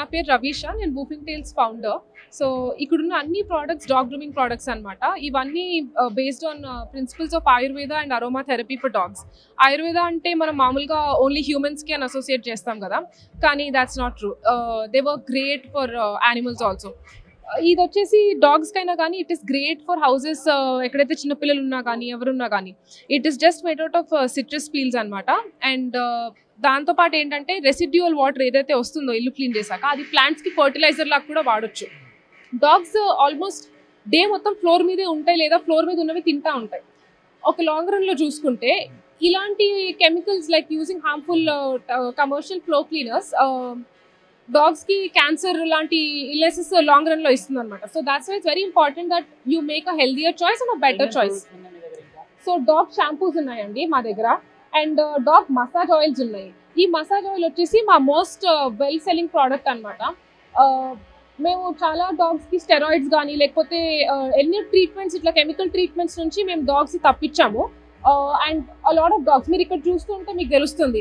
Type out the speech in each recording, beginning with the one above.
పేరు రవీషా నేను బూఫింగ్ tiles founder so ఇక్కడున్న అన్ని ప్రోడక్ట్స్ డాగ్ గ్రూమింగ్ ప్రోడక్ట్స్ అనమాట ఇవన్నీ based on principles of Ayurveda and aromatherapy for dogs Ayurveda అంటే మనం మామూలుగా ఓన్లీ హ్యూమన్స్కి అని అసోసియేట్ చేస్తాం కదా కానీ that's not true they're great for animals also ఇది వచ్చేసి డాగ్స్ కైనా కానీ it is great for houses ఎక్కడైతే చిన్నపిల్లలు ఉన్నా కానీ ఎవరున్నా కానీ it is just made out of citrus peels అనమాట అండ్ దాంతోపాటు ఏంటంటే రెసిడ్యువల్ వాటర్ ఏదైతే వస్తుందో ఇల్లు క్లీన్ చేశాక అది ప్లాంట్స్కి ఫర్టిలైజర్ లాగా కూడా వాడొచ్చు డాగ్స్ ఆల్మోస్ట్ డే మొత్తం ఫ్లోర్ మీదే ఉంటాయి లేదా ఫ్లోర్ మీద ఉన్నవి తింటా ఉంటాయి ఒక లాంగ్ రన్లో చూసుకుంటే ఇలాంటి chemicals like using harmful commercial floor cleaners డాగ్స్కి క్యాన్సర్ లాంటి ఇల్నెసెస్ లాంగ్ రన్లో ఇస్తుంది అనమాట so that's why it's very important that you make a healthier choice and a better choice so dog shampoos ఉన్నాయండి మా దగ్గర అండ్ డాగ్ మసాజ్ ఆయిల్స్ ఉన్నాయి ఈ మసాజ్ ఆయిల్ వచ్చేసి మా మోస్ట్ వెల్ సెల్లింగ్ ప్రోడక్ట్ అనమాట మేము చాలా డాగ్స్కి స్టెరాయిడ్స్ కానీ లేకపోతే ఎన్ని ట్రీట్మెంట్స్ ఇట్లా కెమికల్ ట్రీట్మెంట్స్ నుంచి మేము డాగ్స్ తప్పించాము and a lot of dogs మీరు ఇక్కడ చూస్తుంటే మీకు తెలుస్తుంది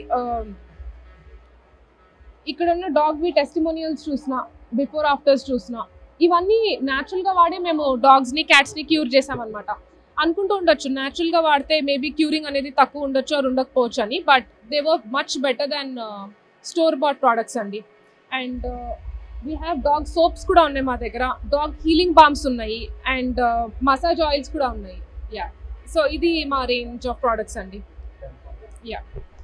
ఇక్కడ ఉన్న డాగ్ వి టెస్టిమోనియల్స్ చూసినా బిఫోర్ ఆఫ్టర్స్ చూసినా ఇవన్నీ న్యాచురల్గా వాడే మేము డాగ్స్ని క్యాట్స్ని క్యూర్ చేసామన్నమాట అనుకుంటూ ఉండొచ్చు న్యాచురల్గా వాడితే మేబీ క్యూరింగ్ అనేది తక్కువ ఉండొచ్చు ఆర్ ఉండకపోవచ్చు అని but they're much better than store bought products అండి and we have dog soaps కూడా ఉన్నాయి మా దగ్గర డాగ్ హీలింగ్ బామ్స్ ఉన్నాయి అండ్ మసాజ్ ఆయిల్స్ కూడా ఉన్నాయి యా సో ఇది మా రేంజ్ ఆఫ్ ప్రోడక్ట్స్ అండి యా